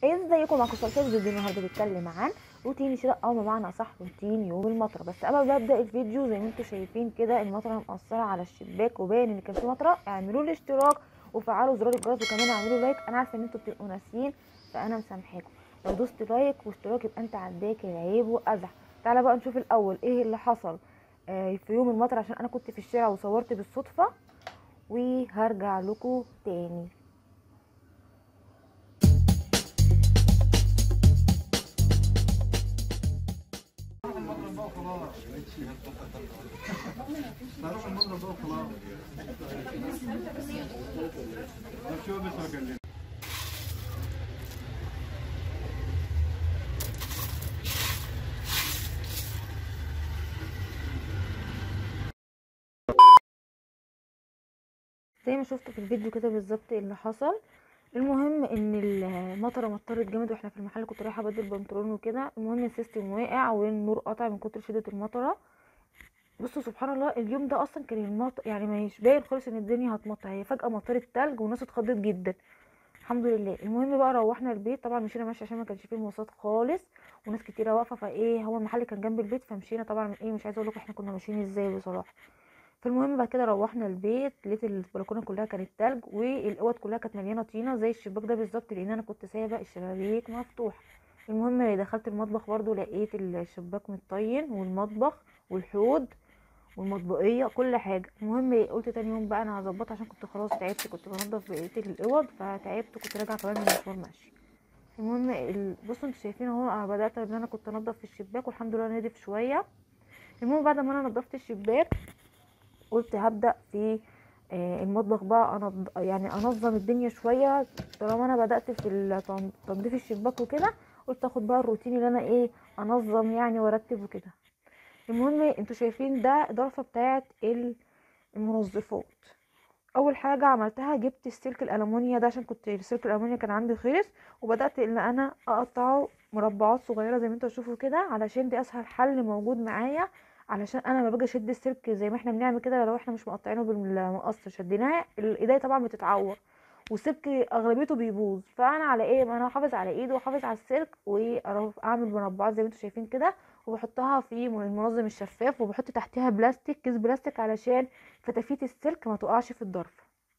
ازيكم معاكم صلصال فيديو النهارده بيتكلم عن روتين الشتاء او بمعنى اصح روتين يوم المطره بس قبل ما ابدا الفيديو زي ما انتم شايفين كده المطره مأثره على الشباك وباين ان كان في مطره اعملوا لي اشتراك وفعلوا زرار الجرس وكمان اعملوا لايك انا عارفه ان انتوا بتبقوا ناسيين فانا مسامحاكم لو دوست لايك واشتراك يبقى انت عداك العيب وازح تعالى بقى نشوف الاول ايه اللي حصل آه، في يوم المطر عشان انا كنت في الشارع وصورت بالصدفه وهرجع لكم تاني نروح المضرب بقى وخلاص طب شو بس اكلم زي ما شفتوا في الفيديو كده بالظبط اللي حصل المهم ان المطره مطرت جامد واحنا في المحل كنت رايحه ابدل بنطلون وكده المهم السيستم واقع والنور قطع من كتر شده المطره بصوا سبحان الله اليوم ده اصلا كان المطر يعني مش باين خالص ان الدنيا هتمطر هي فجاه مطرت تلج والناس اتخضت جدا الحمد لله المهم بقى روحنا البيت طبعا مشينا ماشي عشان ما كانش فيه مواصلات خالص وناس كتيره واقفه فايه هو المحل كان جنب البيت فمشينا طبعا ايه مش عايزه اقول لكم احنا كنا ماشيين ازاي بصراحه فالمهم بعد كده روحنا البيت لقيت البلكونه كلها كانت تلج والاوض كلها كانت مليانه طينه زي الشباك ده بالظبط لان انا كنت سايبه الشبابيك مفتوح المهم دخلت المطبخ برضو لقيت الشباك متطين والمطبخ والحوض والمطبقيه كل حاجه المهم قلت تاني يوم بقى انا هظبطها عشان كنت خلاص تعبت كنت بنضف بقيه الاوض فتعبت كنت راجعه كمان من مشوار ماشي المهم ال- بصوا انتوا شايفين اهو انا بدات ان انا كنت انضف في الشباك والحمد لله نضف شويه المهم بعد ما انا نضفت الشباك قلت هبدا في آه، المطبخ بقى انا يعني انظم الدنيا شويه طالما انا بدات في التن- تنظيف الشباك وكده قلت اخد بقى الروتين اللي انا ايه انظم يعني وارتب وكده المهم انتوا شايفين ده ضرفه بتاعه ال- المنظفات اول حاجه عملتها جبت السلك الالومنيا ده عشان كنت السلك الالومنيا كان عندي خلص وبدات ان انا اقطعه مربعات صغيره زي ما انتوا تشوفوا كده علشان دي اسهل حل موجود معايا علشان انا لما باجي اشد السلك زي ما احنا بنعمل كده لو احنا مش مقطعينه بالمقص شديناه الايديا طبعا بتتعور والسلك اغلبيته بيبوظ فانا على ايه ما انا احافظ على ايدي واحافظ على السلك واعمل مربعات زي ما انتوا شايفين كده وبحطها في المنظم الشفاف وبحط تحتها بلاستيك كيس بلاستيك علشان فتافيت السلك ما تقعش في الضرف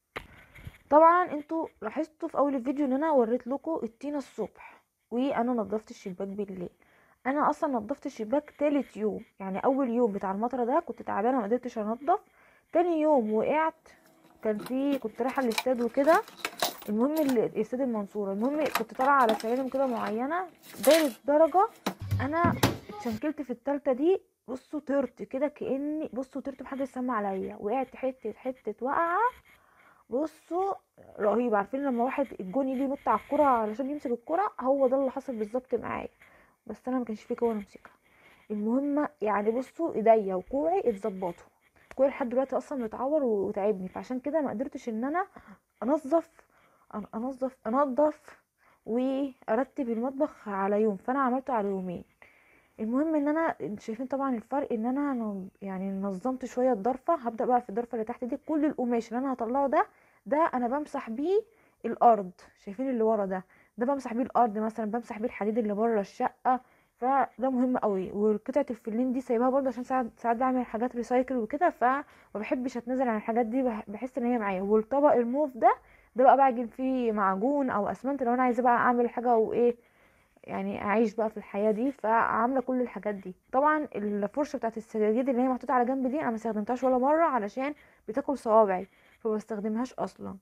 طبعا انتوا لاحظتوا في اول الفيديو ان انا وريت لكم الطينه الصبح وانا نظفت الشباك بالليل انا اصلا نظفت الشباك تالت يوم يعني اول يوم بتاع المطره ده كنت تعبانه ما قدرتش انضف تاني يوم وقعت كان في كنت رايحه الاستاد وكده المهم ال- استاد المنصوره المهم كنت طالعه على سلالم كده معينه دايره درجه انا اتشنكلت في التالتة دي بصوا طرت كده كاني بصوا طرت محدش سمع عليا وقعت حته حته وقعه بصوا رهيب عارفين لما واحد الجون يجي ينط على الكرة علشان يمسك الكرة هو ده اللي حصل بالظبط معايا بس انا ما كانش في كوره امسكها المهم يعني بصوا ايديا وكوعي اتظبطوا كوعي لحد دلوقتي اصلا متعور وتعبني فعشان كده ما قدرتش ان انا انظف أن- انظف انضف وارتب المطبخ على يوم فانا عملته على يومين المهم ان انا انتوا شايفين طبعا الفرق ان انا ن- يعني نظمت شويه الضرفه هبدا بقى في الضرفه اللي تحت دي كل القماش اللي انا هطلعه ده ده انا بمسح بيه الارض شايفين اللي ورا ده ده بمسح بيه الارض مثلا بمسح بيه الحديد اللي بره الشقه فده مهم قوي وقطعه الفلين دي سايباها برضه عشان ساعات ساعات بعمل حاجات ريسايكل وكده فما بحبش اتنازل عن الحاجات دي بح- بحس ان هي معايا والطبق الموف ده ده بقى بعجن فيه معجون او اسمنت لو انا عايزه بقى اعمل حاجه وايه يعني اعيش بقى في الحياه دي فعامله كل الحاجات دي طبعا الفرشه بتاعت السجاجيد اللي هي محطوطه على جنب دي انا ما استخدمتهاش ولا مره علشان بتاكل صوابعي فما بستخدمهاش اصلا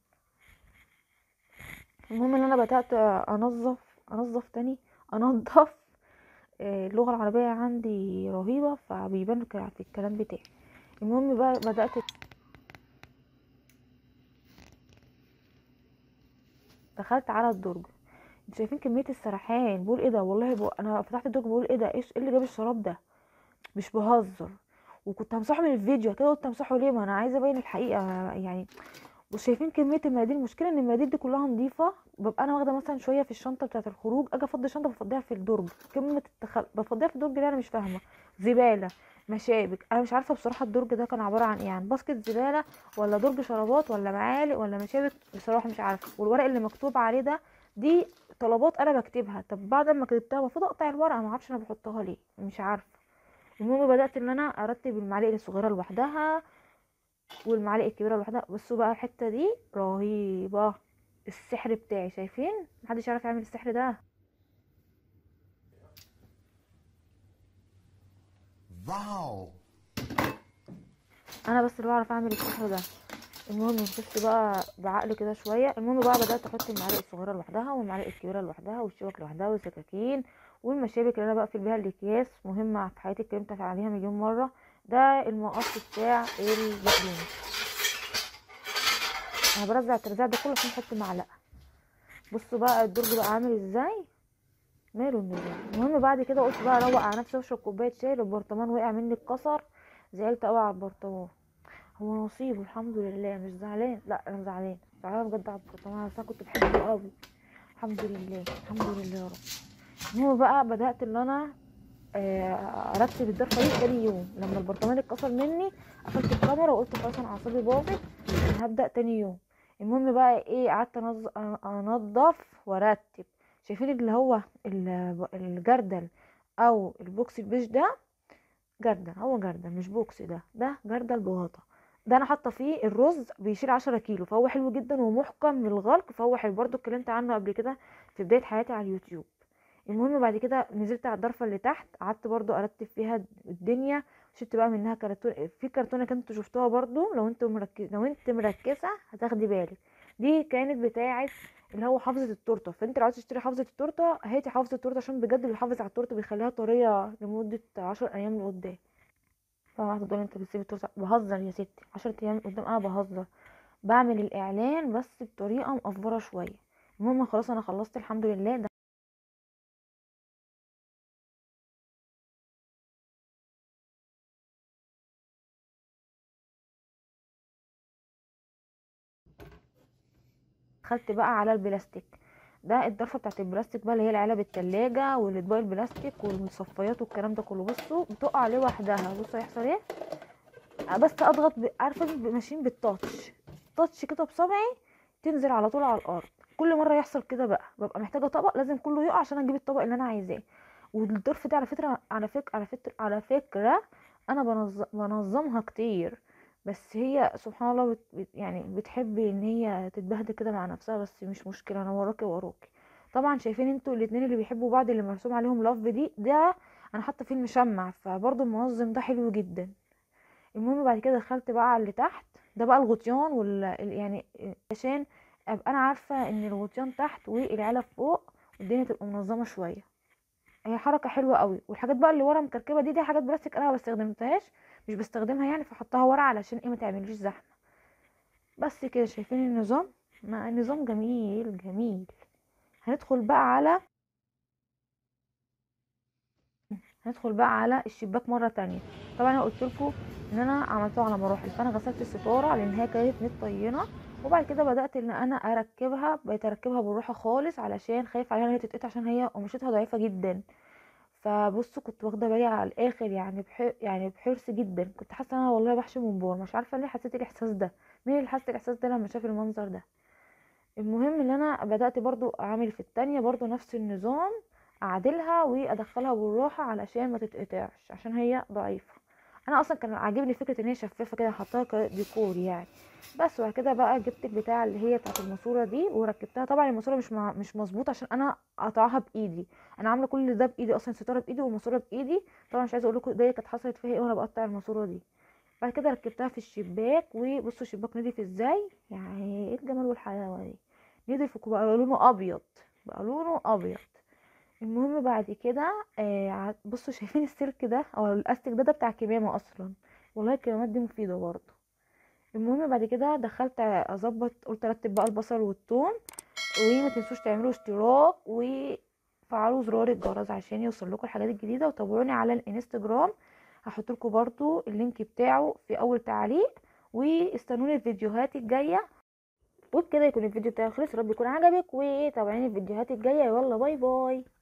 المهم ان انا بدات انظف انظف تاني انضف آه، اللغه العربيه عندي رهيبه فبيبان ك- في الكلام بتاعي المهم بقى بدات دخلت على الدرج انتوا شايفين كميه السرحان بقول ايه ده والله بقول انا فتحت الدرج بقول ايه ده ايش ايه اللي جاب الشراب ده مش بهزر وكنت همسحه من الفيديو كده قلت امسحه ليه ما انا عايزه ابين الحقيقه يعني وشايفين كميه المناديل المشكله ان المناديل دي كلها نظيفه ببقى انا واخده مثلا شويه في الشنطه بتاعه الخروج اجي افضي الشنطه بفضيها في الدرج كلمه التخل... بفضيها في الدرج دي انا مش فاهمه زباله مشابك انا مش عارفه بصراحه الدرج ده كان عباره عن ايه يعني باسكت زباله ولا درج شرابات ولا معالق ولا مشابك بصراحه مش عارفه والورق اللي مكتوب عليه ده دي طلبات انا بكتبها طب بعد ما كتبتها المفروض اقطع الورقه ما اعرفش انا بحطها ليه مش عارفه المهم بدات ان انا ارتب المعالق الصغيره لوحدها والمعالق الكبيره لوحدها بصوا بقى الحته دي رهيبه السحر بتاعي شايفين محدش يعرف يعمل السحر ده Wow. انا بس اللي بعرف اعمل السحر ده المهم نخش بقى بعقل كده شويه المهم بقى بدات احط المعالق الصغيره لوحدها والمعالق الكبيره لوحدها والشوك لوحدها والسكاكين والمشابك اللي انا بقفل بيها الاكياس مهمه في حياتي اتكلمت عليها مليون مره ده المقص بتاع البقدونس انا برزع الترزيع ده كله عشان احط معلقه بصوا بقى الدرج بقى عامل ازاي ماله النظام المهم بعد كده قلت بقى اروق على نفسي واشرب كوبايه شاي البرطمان وقع مني اتكسر زعلت قوي على البرطمان هو نصيب الحمد لله مش زعلان لا انا زعلان زعلان بجد على البرطمان بس انا كنت بحبه قوي الحمد لله الحمد لله يا رب المهم بقى بدات ان انا آه، ارتب الضرفه دي تاني يوم لما البرطمان اتكسر مني قفلت الكاميرا وقلت خلاص انا اعصابي باظت أنا هبدا تاني يوم المهم بقى ايه قعدت أنظ- انضف وارتب شايفين اللي هو ال- الجردل او البوكس البيج ده جردل هو جردل مش بوكس ده ده جردل بغطا ده انا حاطه فيه الرز بيشيل عشرة كيلو فهو حلو جدا ومحكم للغلق فهو حلو برضو اتكلمت عنه قبل كده في بدايه حياتي على اليوتيوب المهم بعد كده نزلت على الضرفه اللي تحت قعدت برضو ارتب فيها الدنيا شفت بقى منها كرتون في كرتونه كنتوا شفتوها برضو لو انتوا مركز لو انت مركزه هتاخدي بالك دي كانت بتاعه اللي هو حافظه التورته فانت لو عايزه تشتري حافظه التورته هاتي حافظه التورته عشان بجد بيحافظ على التورته بيخليها طريه لمده عشر ايام لقدام طبعا هتقول انت بتسيب التورته بهزر يا ستي عشرة ايام قدام انا بهزر بعمل الاعلان بس بطريقه مقفره شويه المهم خلاص انا خلصت الحمد لله ده دخلت بقى على البلاستيك ده الضرفه بتاعت البلاستيك بقى اللي هي العلب التلاجة والاطباق البلاستيك والمصفيات والكلام ده كله بصوا بتقع لوحدها بصوا هيحصل ايه بس اضغط ب... عارفه ب- ماشيين بالتاتش تاتش كده بصبعي تنزل على طول على الارض كل مره يحصل كده بقى ببقى محتاجه طبق لازم كله يقع عشان اجيب الطبق اللي انا عايزاه والظرف ده على فكره على فكره على فكره على فكره انا بنظم بنظمها كتير بس هي سبحان الله بت... بت... يعني بتحب ان هي تتبهدل كده مع نفسها بس مش مشكله انا وراكي وراكي طبعا شايفين انتوا الاتنين اللي بيحبوا بعض اللي مرسوم عليهم لاف دي ده انا حاطه فيه المشمع فبرضه المنظم ده حلو جدا المهم بعد كده دخلت بقى على اللي تحت ده بقى الغطيان وال ال- يعني عشان ابقى انا عارفه ان الغطيان تحت والعلب فوق والدنيا تبقى منظمه شويه هي حركه حلوه قوي والحاجات بقى اللي ورا مكركبه دي دي حاجات بلاستيك انا ما بستخدمتهاش مش بستخدمها يعني فحطها ورا علشان ايه ما تعمليش زحمه بس كده شايفين النظام ما نظام جميل جميل هندخل بقى على هندخل بقى على الشباك مره تانية طبعا انا قلت لكم ان انا عملته على مراحل فانا غسلت الستاره لان هي كانت متطينه وبعد كده بدات ان انا اركبها بقيت اركبها بالراحه خالص علشان خايف عليها ان هي تتقطع عشان هي قماشتها ضعيفه جدا فبصوا كنت واخده بالي على الاخر يعني بح... يعني بحرص جدا كنت حاسه ان انا والله بحشي من بور مش عارفه ليه حسيت الاحساس ده مين اللي حس الاحساس ده لما شاف المنظر ده المهم ان انا بدات برضو اعمل في التانية برضو نفس النظام اعدلها وادخلها بالراحه علشان ما تتقطعش عشان هي ضعيفه انا اصلا كان عاجبني فكره ان هي شفافه كده احطها كديكور يعني بس وبعد كده بقى جبت البتاع اللي هي بتاعت الماسوره دي وركبتها طبعا الماسوره مش مع... مش مظبوطه عشان انا قطعها بايدي انا عامله كل ده بايدي اصلا الستاره بايدي والماسوره بايدي طبعا مش عايزه اقول لكم ده كانت حصلت فيها ايه وانا بقطع الماسوره دي بعد كده ركبتها في الشباك وبصوا الشباك نضيف ازاي يعني ايه الجمال والحلاوه دي نضيف بقى لونه ابيض بقى لونه ابيض المهم بعد كده آه ع- بصوا شايفين السلك ده او الاستيك ده ده بتاع كمامه اصلا والله الكمامات دي مفيده برضه المهم بعد كده دخلت اظبط قلت ارتب بقى البصل والثوم وما تنسوش تعملوا اشتراك وفعلوا زرار الجرس عشان يوصل لكم الحاجات الجديده وتابعوني على الانستجرام هحط لكم برضو اللينك بتاعه في اول تعليق واستنوني الفيديوهات الجايه وبكده يكون الفيديو بتاعي خلص رب يكون عجبك وتابعيني الفيديوهات الجايه يلا باي باي